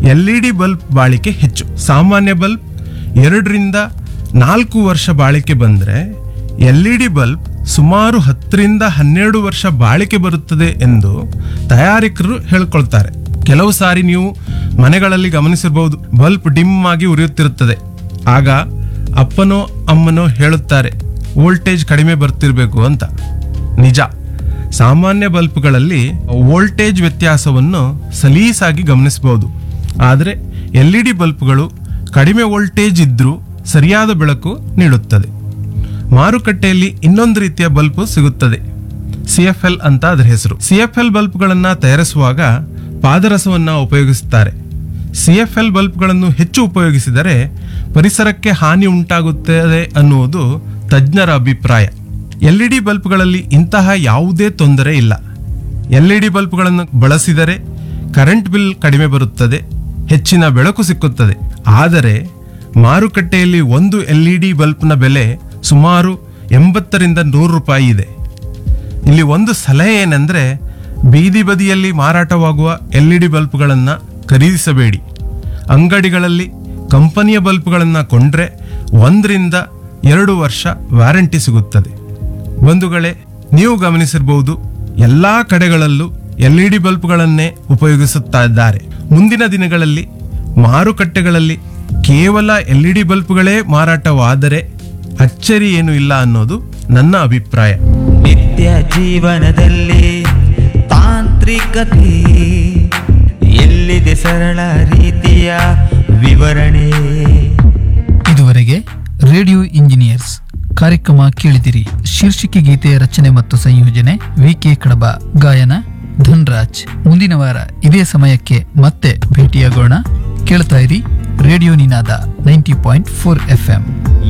L E D bulb ಬಾಳಿಕೆ ಹೆಚ್ಚು ಸಾಮಾನ್ಯ ಬಲ್ಬ್ ಎರಡರಿಂದ ನಾಲ್ಕು ವರ್ಷ ಬಾಳಿಕೆ ಬಂದರೆ ಎಲ್ ಇ ಡಿ ಬಲ್ಬ್ ಸುಮಾರು ಹತ್ತರಿಂದ ಹನ್ನೆರಡು ವರ್ಷ ಬಾಳಿಕೆ ಬರುತ್ತದೆ ಎಂದು ತಯಾರಕರು ಹೇಳ್ಕೊಳ್ತಾರೆ ಕೆಲವು ಸಾರಿ ನೀವು ಮನೆಗಳಲ್ಲಿ ಗಮನಿಸಿರಬಹುದು ಬಲ್ಬ್ ಡಿಮ್ ಆಗಿ ಉರಿಯುತ್ತಿರುತ್ತದೆ ಆಗ ಅಪ್ಪನೋ ಅಮ್ಮನೋ ಹೇಳುತ್ತಾರೆ ವೋಲ್ಟೇಜ್ ಕಡಿಮೆ ಬರ್ತಿರ್ಬೇಕು ಅಂತ ನಿಜ ಸಾಮಾನ್ಯ ಬಲ್ಬ್ಗಳಲ್ಲಿ ವೋಲ್ಟೇಜ್ ವ್ಯತ್ಯಾಸವನ್ನು ಸಲೀಸಾಗಿ ಗಮನಿಸಬಹುದು ಆದರೆ ಎಲ್ ಇ ಡಿ ಬಲ್ಬ್ಗಳು ಕಡಿಮೆ ವೋಲ್ಟೇಜ್ ಇದ್ರೂ ಸರಿಯಾದ ಬೆಳಕು ನೀಡುತ್ತದೆ ಮಾರುಕಟ್ಟೆಯಲ್ಲಿ ಇನ್ನೊಂದು ರೀತಿಯ ಬಲ್ಬ್ ಸಿಗುತ್ತದೆ ಸಿ ಎಫ್ ಎಲ್ ಅಂತ ಅದರ ಹೆಸರು ಸಿ ಎಫ್ ಎಲ್ ಬಲ್ಬ್ಗಳನ್ನು ತಯಾರಿಸುವಾಗ ಪಾದರಸವನ್ನು ಉಪಯೋಗಿಸುತ್ತಾರೆ ಸಿ ಎಫ್ ಎಲ್ ಬಲ್ಬ್ಗಳನ್ನು ಹೆಚ್ಚು ಉಪಯೋಗಿಸಿದರೆ ಪರಿಸರಕ್ಕೆ ಹಾನಿ ಉಂಟಾಗುತ್ತದೆ ಅನ್ನುವುದು ತಜ್ಞರ ಅಭಿಪ್ರಾಯ ಎಲ್ ಇ ಡಿ ಬಲ್ಬ್ಗಳಲ್ಲಿ ಇಂತಹ ಯಾವುದೇ ತೊಂದರೆ ಇಲ್ಲ ಎಲ್ ಇ ಡಿ ಬಲ್ಬ್ಗಳನ್ನು ಬಳಸಿದರೆ ಕರೆಂಟ್ ಬಿಲ್ ಕಡಿಮೆ ಬರುತ್ತದೆ ಹೆಚ್ಚಿನ ಬೆಳಕು ಸಿಕ್ಕುತ್ತದೆ ಆದರೆ ಮಾರುಕಟ್ಟೆಯಲ್ಲಿ ಒಂದು ಎಲ್ ಇ ಡಿ ಬಲ್ಬ್ನ ಬೆಲೆ ಸುಮಾರು ಎಂಬತ್ತರಿಂದ ನೂರು ರೂಪಾಯಿ ಇದೆ ಇಲ್ಲಿ ಒಂದು ಸಲಹೆ ಏನೆಂದರೆ ಬೀದಿ ಬದಿಯಲ್ಲಿ ಮಾರಾಟವಾಗುವ ಎಲ್ ಇ ಡಿ ಬಲ್ಬ್ಗಳನ್ನು ಖರೀದಿಸಬೇಡಿ ಅಂಗಡಿಗಳಲ್ಲಿ ಕಂಪನಿಯ ಬಲ್ಬ್ಗಳನ್ನು ಕೊಂಡ್ರೆ ಒಂದರಿಂದ ಎರಡು ವರ್ಷ ವ್ಯಾರಂಟಿ ಸಿಗುತ್ತದೆ ಬಂಧುಗಳೇ ನೀವು ಗಮನಿಸಿರಬಹುದು ಎಲ್ಲಾ ಕಡೆಗಳಲ್ಲೂ ಎಲ್ ಇ ಡಿ ಬಲ್ಬ್ಗಳನ್ನೇ ಉಪಯೋಗಿಸುತ್ತಾ ಇದ್ದಾರೆ ಮುಂದಿನ ದಿನಗಳಲ್ಲಿ ಮಾರುಕಟ್ಟೆಗಳಲ್ಲಿ ಕೇವಲ ಎಲ್ ಇ ಡಿ ಬಲ್ಬ್ಗಳೇ ಮಾರಾಟವಾದರೆ ಅಚ್ಚರಿ ಏನು ಇಲ್ಲ ಅನ್ನೋದು ನನ್ನ ಅಭಿಪ್ರಾಯ ನಿತ್ಯ ಜೀವನದಲ್ಲಿ ತಾಂತ್ರಿಕತೆ ಎಲ್ಲಿದೆ ಸರಳ ರೀತಿಯ ವಿವರಣೆ ಇದುವರೆಗೆ ರೇಡಿಯೋ ಇಂಜಿನಿಯರ್ಸ್ ಕಾರ್ಯಕ್ರಮ ಕೇಳಿದಿರಿ ಶೀರ್ಷಿಕೆ ಗೀತೆಯ ರಚನೆ ಮತ್ತು ಸಂಯೋಜನೆ ವಿ ಕೆ ಕಡಬ ಗಾಯನ ಧನ್ರಾಜ್ ಮುಂದಿನ ವಾರ ಇದೇ ಸಮಯಕ್ಕೆ ಮತ್ತೆ ಭೇಟಿಯಾಗೋಣ ಕೇಳ್ತಾ ಇರಿ Radio Ninaada ninety point four F M